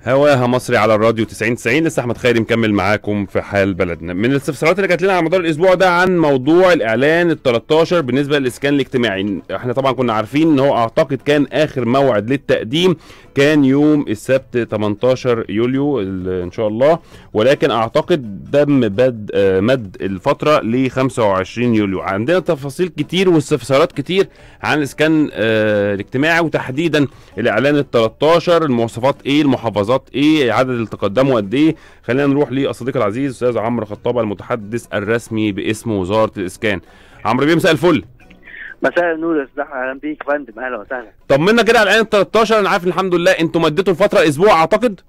هواها مصري على الراديو 90 90 لسه احمد خيري مكمل معاكم في حال بلدنا من الاستفسارات اللي جات لنا على مدار الاسبوع ده عن موضوع الاعلان ال 13 بالنسبه للاسكان الاجتماعي احنا طبعا كنا عارفين ان هو اعتقد كان اخر موعد للتقديم كان يوم السبت 18 يوليو ال- ان شاء الله ولكن اعتقد تم بد آه، مد الفتره ل 25 يوليو عندنا تفاصيل كتير واستفسارات كتير عن الاسكان آه، الاجتماعي وتحديدا الاعلان ال 13 المواصفات ايه المحافظات ايه عدد اللي تقدموا قد ايه خلينا نروح للصديق العزيز استاذ عمرو خطابه المتحدث الرسمي باسم وزاره الاسكان عمرو بيه مساء الفل مساء النور يا استاذ احمد اهلا بيك يا فندم اهلا وسهلا طمنا كده على الاعلان ال 13 انا عارف الحمد لله انتوا مديتوا الفتره اسبوع اعتقد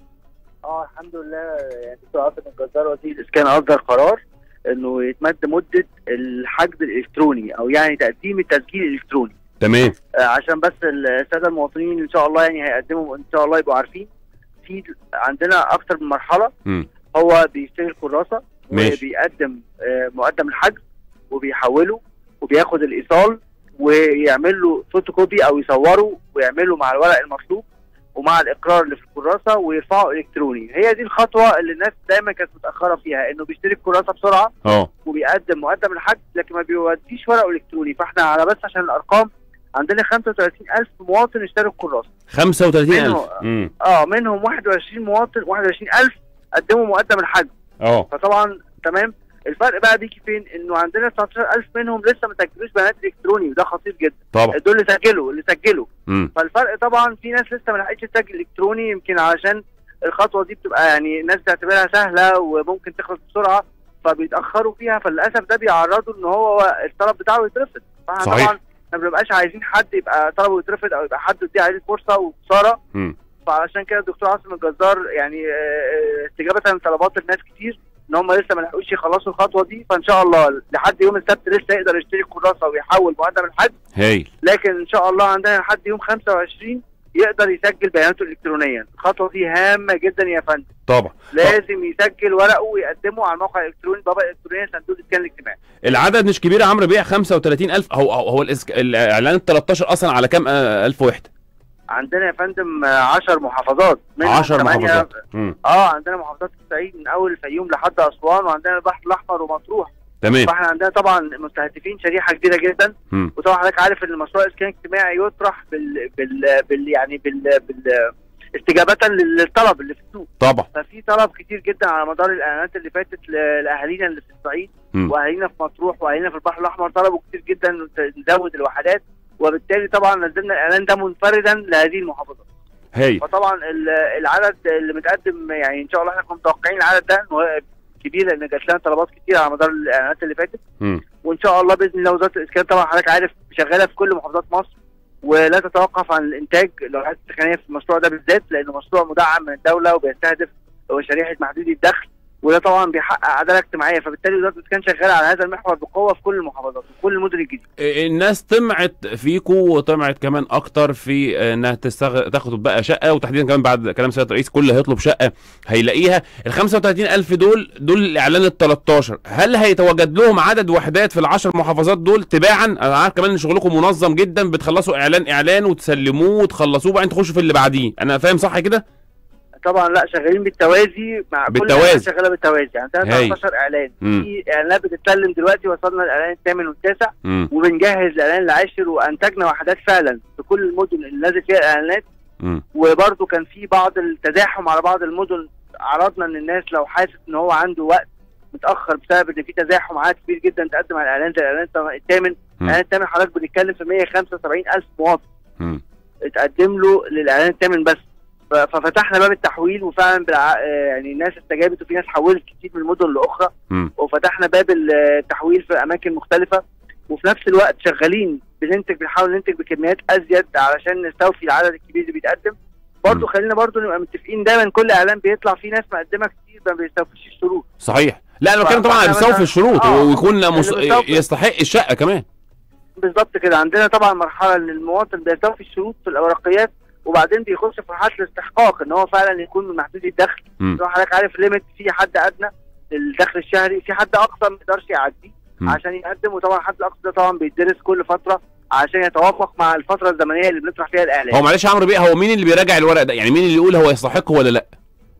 اه الحمد لله يعني دكتور عاصم الجزار وزير الاسكان اصدر قرار انه يتمد مده الحجز الالكتروني او يعني تقديم التسجيل الالكتروني تمام آه عشان بس الساده المواطنين ان شاء الله يعني هيقدموا ان شاء الله يبقوا عارفين في عندنا اكتر من مرحله مم. هو بيشتري الكراسه ماشي. وبيقدم آه مقدم الحجز وبيحوله وبياخد الايصال ويعمل له فوتوكوبي او يصوره ويعمله مع الورق المطلوب ومع الاقرار اللي في الكراسه ويرفعه الكتروني هي دي الخطوه اللي الناس دايما كانت متاخره فيها انه بيشتري الكراسه بسرعه اه وبيقدم مقدم الحجز لكن ما بيوديش ورقه الكتروني فاحنا على بس عشان الارقام عندنا 35000 مواطن اشتروا الكراسه 35000 منه- امم اه منهم 21 مواطن 21000 قدموا مقدم الحجز اه فطبعا تمام الفرق بقى بيجي فين انه عندنا 19000 منهم لسه ما سجلوش بيانات الكتروني وده خطير جدا طبعا دول اللي سجلوا اللي سجلوا امم فالفرق طبعا في ناس لسه ما لحقتش تسجل الكتروني يمكن علشان الخطوه دي بتبقى يعني الناس بتعتبرها سهله وممكن تخلص بسرعه فبيتاخروا فيها فللاسف ده بيعرضوا ان هو الطلب بتاعه يترفض فاحنا صحيح. طبعا ما بنبقاش عايزين حد يبقى طلبه يترفض او يبقى حد يدي عليه فرصه وخساره امم فعلشان كده الدكتور عاصم الجزار يعني آه، آه، استجابه لطلبات الناس كتير ان هم لسه ما لحقوش يخلصوا الخطوه دي فان شاء الله لحد يوم السبت لسه يقدر يشتري الكراسه ويحول مقدم الحجز هايل لكن ان شاء الله عندنا لحد يوم 25 يقدر يسجل بياناته الالكترونيا الخطوه دي هامه جدا يا فندم طبعا لازم يسجل ورقه ويقدمه على الموقع الالكتروني بابا الالكترونيه صندوق الاسكان الاجتماعي العدد مش كبير يا عمرو بيه 35000 هو هو, هو الإسك... الاعلان ال 13 اصلا على كام آه، الف وحده عندنا يا فندم 10 محافظات منهم 10 تمانية- محافظات امم اه عندنا محافظات الصعيد من اول الفيوم لحد اسوان وعندنا البحر الاحمر ومطروح تمام فاحنا عندنا طبعا مستهدفين شريحه كبيره جدا امم وطبعا حضرتك عارف ان مشروع الاسكان الاجتماعي يطرح بال بال, بال يعني بال, بال استجابه للطلب اللي في السوق طبعا ففي طلب كتير جدا على مدار الاعلانات اللي فاتت ل- لاهالينا اللي في الصعيد مم. واهالينا في مطروح واهالينا في البحر الاحمر طلبوا كتير جدا نزود الوحدات وبالتالي طبعا نزلنا الاعلان ده منفردا لهذه المحافظات هايل فطبعا ال- العدد اللي متقدم يعني ان شاء الله احنا كنا متوقعين العدد ده إن هو كبير لان جات لنا طلبات كتير على مدار الاعلانات اللي فاتت امم وان شاء الله باذن الله وزاره الاسكان طبعا حضرتك عارف شغاله في كل محافظات مصر ولا تتوقف عن الانتاج الوحدات السكنيه في المشروع ده بالذات لانه مشروع مدعم من الدوله وبيستهدف شريحه محدودي الدخل وده طبعا بيحقق عداله اجتماعيه فبالتالي وزاره الاسكان شغاله على هذا المحور بقوه في كل المحافظات وفي كل المدن الجديده الناس طمعت فيكو وطمعت كمان اكتر في انها تستغ... تاخد بقى شقه وتحديدا كمان بعد كلام سياده الرئيس كل اللي هيطلب شقه هيلاقيها ال 35000 دول دول الاعلان ال 13 هل هيتواجد لهم عدد وحدات في العشر محافظات دول تباعا انا عارف كمان ان شغلكم منظم جدا بتخلصوا اعلان اعلان وتسلموه وتخلصوه وبعدين تخشوا في اللي بعديه انا فاهم صح كده طبعا لا شغالين بالتوازي مع كل بالتوازي. الإعلانات شغاله بالتوازي عندنا هاي. 13 اعلان مم. في اعلانات بتتسلم دلوقتي وصلنا الاعلان الثامن والتاسع امم وبنجهز الاعلان العاشر وانتجنا وحدات فعلا في كل المدن اللي نازل فيها الاعلانات امم وبرده كان في بعض التزاحم على بعض المدن عرضنا ان الناس لو حاسس ان هو عنده وقت متاخر بسبب ان في تزاحم عدد كبير جدا تقدم على الاعلان زي الاعلان الثامن الاعلان الثامن حضرتك بنتكلم في 175 الف مواطن امم اتقدم له للاعلان الثامن بس ف- ففتحنا باب التحويل وفعلا بالع... آه يعني الناس استجابت وفي ناس حولت كتير من المدن لاخرى امم وفتحنا باب التحويل في اماكن مختلفه وفي نفس الوقت شغالين بننتج بنحاول ننتج بكميات ازيد علشان نستوفي العدد الكبير اللي بيتقدم برضه مم. خلينا برضه نبقى متفقين دايما كل اعلان بيطلع فيه ناس مقدمه كتير ما بيستوفيش الشروط صحيح لا انا بتكلم طبعا عن فإحنا بيستوفي مثلاً- الشروط آه، ويكون مس... اللي بيستوفي- يستحق الشقه كمان بالظبط كده عندنا طبعا مرحله ان المواطن بيستوفي الشروط في الاوراقيات وبعدين بيخش في مرحله الاستحقاق ان هو فعلا يكون من محدود الدخل مم. زي ما حضرتك عارف ليميت في حد ادنى للدخل الشهري في حد اقصى ما يقدرش يعديه مم. عشان يقدم وطبعا الحد الاقصى ده طبعا بيدرس كل فتره عشان يتوافق مع الفتره الزمنيه اللي بنطرح فيها الاعلان هو معلش يا عمرو بيه هو مين اللي بيراجع الورق ده يعني مين اللي يقول هو يستحق ولا لا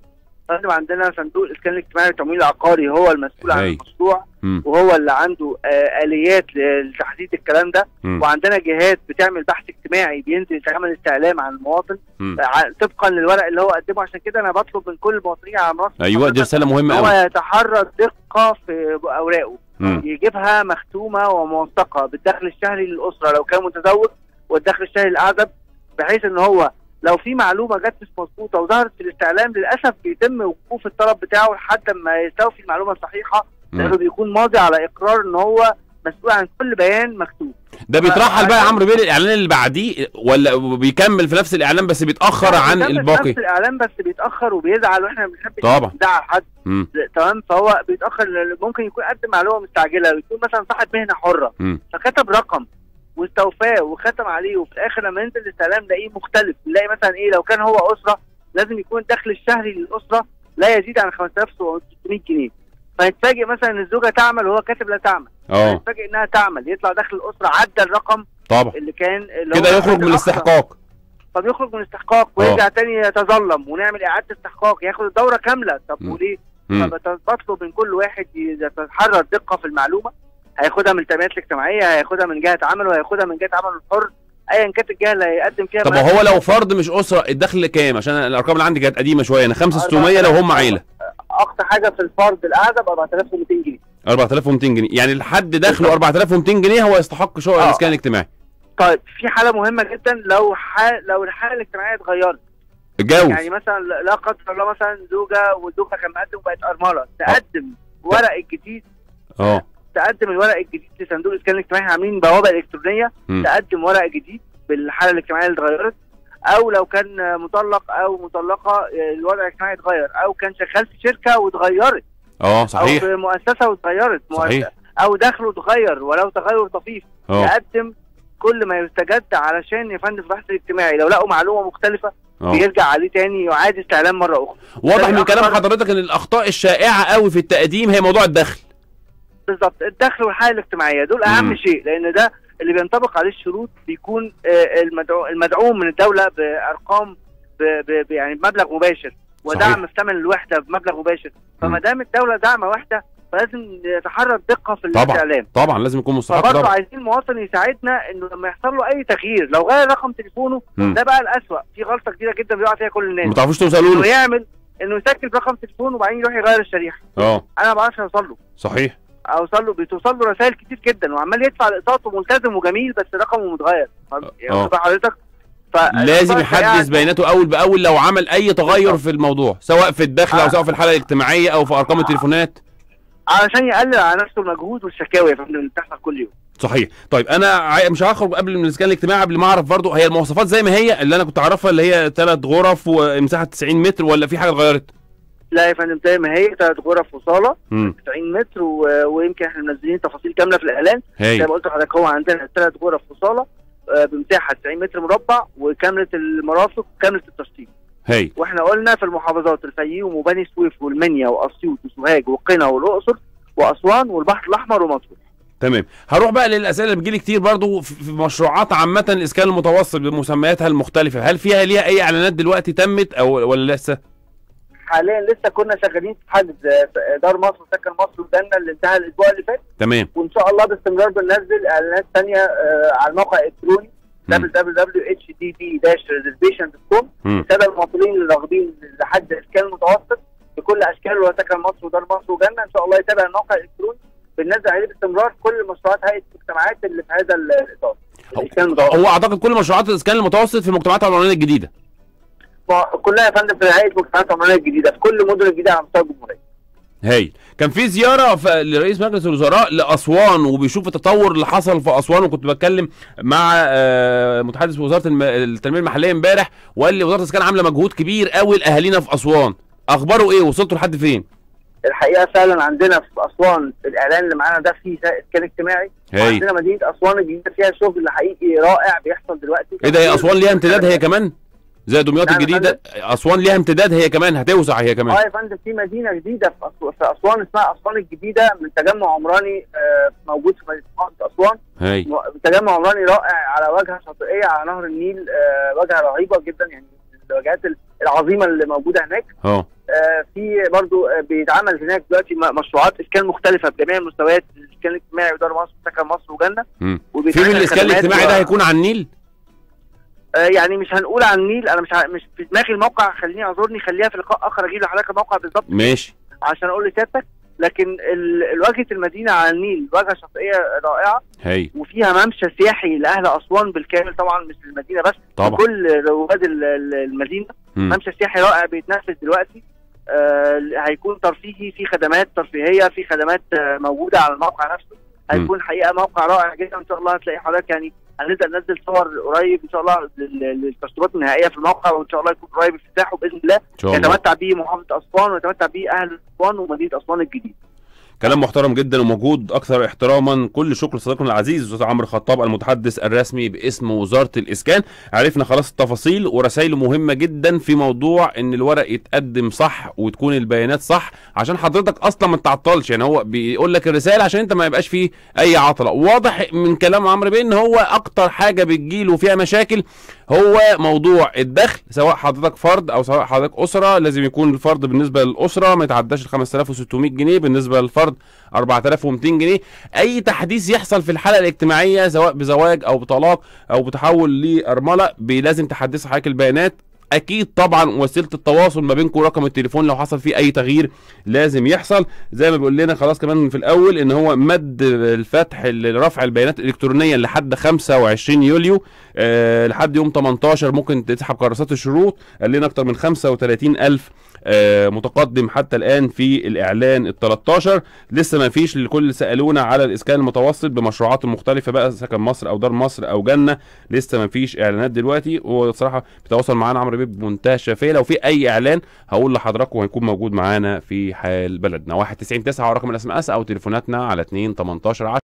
فندم عندنا صندوق الاسكان الاجتماعي والتمويل العقاري هو المسؤول عن هاي. المشروع مم. وهو اللي عنده آه اليات لتحديد الكلام ده مم. وعندنا جهات بتعمل بحث اجتماعي بينزل تعمل استعلام عن المواطن مم. ع- طبقا للورق اللي هو قدمه عشان كده انا بطلب من كل المواطنين على منصه ايوه دي رساله مهمه هو قوي يتحرى الدقه في اوراقه مم. يجيبها مختومه وموثقه بالدخل الشهري للاسره لو كان متزوج والدخل الشهري الاعزب بحيث ان هو لو في معلومه جت مش مظبوطه وظهرت في الاستعلام للاسف بيتم وقوف الطلب بتاعه لحد ما يستوفي المعلومه الصحيحه لانه مم. بيكون ماضي على اقرار ان هو مسؤول عن كل بيان مكتوب ده بيترحل بقى يا عشان- عمرو بيه الاعلان اللي بعديه ولا بيكمل في نفس الاعلان بس بيتاخر عن بيكمل الباقي نفس الاعلام بس بيتاخر وبيزعل واحنا ما بنحبش طبعا. نزعل حد مم. تمام فهو بيتاخر لأن ممكن يكون قدم معلومه مستعجله ويكون مثلا صاحب مهنه حره مم. فكتب رقم واستوفاه وختم عليه وفي الاخر لما ينزل الاستعلام نلاقيه مختلف نلاقي مثلا ايه لو كان هو اسره لازم يكون الدخل الشهري للاسره لا يزيد عن 5600 جنيه فيتفاجئ مثلا ان الزوجه تعمل وهو كاتب لا تعمل اه يتفاجئ انها تعمل يطلع دخل الاسره عدى الرقم طبعا اللي كان اللي كده هو يخرج من الأقصى. الاستحقاق فبيخرج من الاستحقاق ويرجع تاني يتظلم ونعمل اعاده استحقاق ياخد الدوره كامله طب مم. وليه؟ مم. فبطلب من كل واحد يتحرى الدقه في المعلومه هياخدها من التنميات الاجتماعيه هياخدها من جهه عمله هياخدها من جهه عمله الحر ايا كانت الجهه اللي هيقدم فيها طب ملف. هو لو فرد مش اسره الدخل كام عشان الارقام اللي عندي كانت قديمه شويه انا 5600 لو هم عيله اقصى حاجه في الفرد الاعزب 4200 جنيه 4200 جنيه يعني الحد دخله 4200 جنيه هو يستحق شقق آه. الاسكان الاجتماعي طيب في حاله مهمه جدا لو حال لو الحاله الاجتماعيه اتغيرت اتجوز يعني مثلا لا قدر الله مثلا زوجه والزوجه كان مقدم وبقت ارمله تقدم ورق الجديد اه تقدم الورق الجديد لصندوق الاسكان الاجتماعي عاملين بوابه الكترونيه مم. تقدم ورق جديد بالحاله الاجتماعيه اللي اتغيرت او لو كان مطلق او مطلقه الوضع الاجتماعي اتغير او كان شغال في شركه واتغيرت اه او صحيح في مؤسسه واتغيرت صحيح. مؤسسة او دخله اتغير ولو تغير طفيف اه يقدم كل ما يستجد علشان يفند في البحث الاجتماعي لو لقوا معلومه مختلفه اه بيرجع عليه تاني يعاد استعلام مره اخرى واضح من ده كلام أكتر- حضرتك ان الاخطاء الشائعه قوي في التقديم هي موضوع الدخل بالظبط الدخل والحاله الاجتماعيه دول اهم مم. شيء لان ده اللي بينطبق عليه الشروط بيكون آه، المدعو المدعوم من الدوله بارقام ب- ب- ب- يعني بمبلغ مباشر ودعم صحيح. في ثمن الوحده بمبلغ مباشر فما دام الدوله دعم وحده فلازم يتحرى الدقه في طبعا. الاستعلام طبعا لازم يكون مستحق فبرضه طبعا عايزين المواطن يساعدنا انه لما يحصل له اي تغيير لو غير رقم تليفونه مم. ده بقى الاسوأ في غلطه كبيره جدا بيقع فيها كل ما الناس تعرفوش توصلوا انه له يعمل انه يسجل رقم تليفونه وبعدين يروح يغير الشريحه اه انا ما بعرفش اوصل له صحيح اوصل له بتوصل له رسائل كتير جدا وعمال يدفع الاقساط وملتزم وجميل بس رقمه متغير آه. واخد بال حضرتك لازم يحدث بياناته اول باول لو عمل اي تغير في الموضوع سواء في الدخل او آه. سواء في الحاله الاجتماعيه او في ارقام التليفونات علشان يقلل على نفسه المجهود والشكاوي يا فندم اللي بتحصل كل يوم صحيح طيب انا عاي- مش هخرج قبل من الاسكان الاجتماعي قبل ما اعرف برضو هي المواصفات زي ما هي اللي انا كنت اعرفها اللي هي ثلاث غرف ومساحه 90 متر ولا في حاجه اتغيرت لا يا فندم زي ما هي ثلاث غرف وصاله امم 90 متر و... ويمكن احنا منزلين تفاصيل كامله في الاعلان زي هي ما قلت لحضرتك هو عندنا ثلاث غرف وصاله آه، بمساحه 90 متر مربع وكامله المرافق وكامله التشطيب هي واحنا قلنا في المحافظات الفيوم وبني سويف والمنيا واسيوط وسوهاج وقنا والاقصر واسوان والبحر الاحمر ومطروح تمام هروح بقى للاسئله اللي بتجيلي كتير برضو في في مشروعات عامه الاسكان المتوسط بمسمياتها المختلفه هل فيها ليها اي اعلانات دلوقتي تمت او ولا لسه حاليا لسه كنا شغالين في حجز آه، دار مصر وسكن مصر ودنا اللي انتهى الاسبوع اللي فات تمام وان شاء الله باستمرار بننزل اعلانات ثانيه على الموقع الالكتروني مم. www.hdb-reservation.com مم. الساده المواطنين اللي راغبين لحد الاسكان المتوسط بكل اشكال وسكن مصر ودار مصر وجنه ان شاء الله يتابع الموقع الالكتروني بننزل عليه باستمرار كل مشروعات هيئه المجتمعات اللي في هذا الاطار الاسكان المتوسط هو اعتقد كل مشروعات الاسكان المتوسط في المجتمعات العمرانيه الجديده ما- كلها يا فندم في هيئه المجتمعات العمرانيه الجديده في كل المدن الجديده على مستوى الجمهوريه هاي كان في زياره ف- لرئيس مجلس الوزراء لاسوان وبيشوف التطور اللي حصل في اسوان وكنت بتكلم مع آه، متحدث وزاره الم- التنميه المحليه امبارح وقال لي وزاره الاسكان عامله مجهود كبير قوي لاهالينا في اسوان اخباره ايه وصلتوا لحد فين الحقيقه فعلا عندنا في اسوان الاعلان اللي معانا ده فيه اسكان اجتماعي هاي وعندنا مدينه اسوان الجديده فيها شغل حقيقي رائع بيحصل دلوقتي ايه ده هي اسوان ليها امتداد هي كمان زي دمياط نعم يا الجديده اسوان ليها امتداد هي كمان هتوسع هي كمان اه يا فندم في مدينه جديده في, أسو... في اسوان اسمها اسوان الجديده من تجمع عمراني آه، موجود في مدينه اسوان هاي م- تجمع عمراني رائع على واجهه شاطئيه على نهر النيل آه، واجهه رهيبه جدا يعني من الواجهات العظيمه اللي موجوده هناك اه آه، في برضو آه، بيتعمل هناك دلوقتي م- مشروعات اسكان مختلفه بجميع المستويات الاسكان الاجتماعي ودار مصر وسكن مصر وجنه مم. في وبيتعمل من الاسكان خدمات الاجتماعي و- ده هيكون على النيل آه، يعني مش هنقول عن النيل انا مش ع... مش في دماغي الموقع خليني اعذرني خليها في لقاء اخر اجيب لحضرتك الموقع بالظبط ماشي عشان اقول لسيادتك لكن ال- واجهه المدينه على النيل واجهه شاطئيه رائعه هاي وفيها ممشى سياحي لاهل اسوان بالكامل طبعا مش المدينه بس طبعا كل رواد ال- ال- المدينه مم. ممشى سياحي رائع بيتنفذ دلوقتي آه هيكون ترفيهي في خدمات ترفيهيه في خدمات آه موجوده على الموقع نفسه هيكون حقيقه موقع رائع جدا ان شاء الله هتلاقي حضرتك يعني هنبدا ننزل صور قريب ان شاء الله لل- للتشطيبات النهائيه في الموقع وان شاء الله يكون قريب افتتاحه باذن الله ان شاء الله يتمتع به محافظه اسوان ويتمتع به اهل اسوان ومدينه اسوان الجديده كلام محترم جدا وموجود اكثر احتراما كل شكر لصديقنا العزيز استاذ عمرو خطاب المتحدث الرسمي باسم وزاره الاسكان عرفنا خلاص التفاصيل ورسائله مهمه جدا في موضوع ان الورق يتقدم صح وتكون البيانات صح عشان حضرتك اصلا ما تعطلش يعني هو بيقول لك الرساله عشان انت ما يبقاش فيه اي عطله واضح من كلام عمرو بيه ان هو اكتر حاجه بتجيله فيها مشاكل هو موضوع الدخل سواء حضرتك فرد او سواء حضرتك اسره لازم يكون الفرد بالنسبه للاسره ما يتعداش ال 5600 جنيه بالنسبه للفرد 4200 جنيه اي تحديث يحصل في الحاله الاجتماعيه سواء بزواج او بطلاق او بتحول لارمله بي- لازم تحدث حضرتك البيانات اكيد طبعا وسيله التواصل ما بينكم رقم التليفون لو حصل فيه اي تغيير لازم يحصل زي ما بيقول لنا خلاص كمان في الاول ان هو مد الفتح لرفع البيانات الالكترونيا لحد 25 يوليو آه لحد يوم 18 ممكن تسحب كراسات الشروط قال لنا اكتر من 35 الف آه متقدم حتى الان في الاعلان ال 13 لسه ما فيش لكل اللي سالونا على الاسكان المتوسط بمشروعاته المختلفه بقى سكن مصر او دار مصر او جنه لسه ما فيش اعلانات دلوقتي وصراحه بيتواصل معانا عمرو بيه بمنتهى الشفافيه لو في اي اعلان هقول لحضراتكم هيكون موجود معانا في حال بلدنا 199 9 رقم الاس ام اس او تليفوناتنا على 2 18 10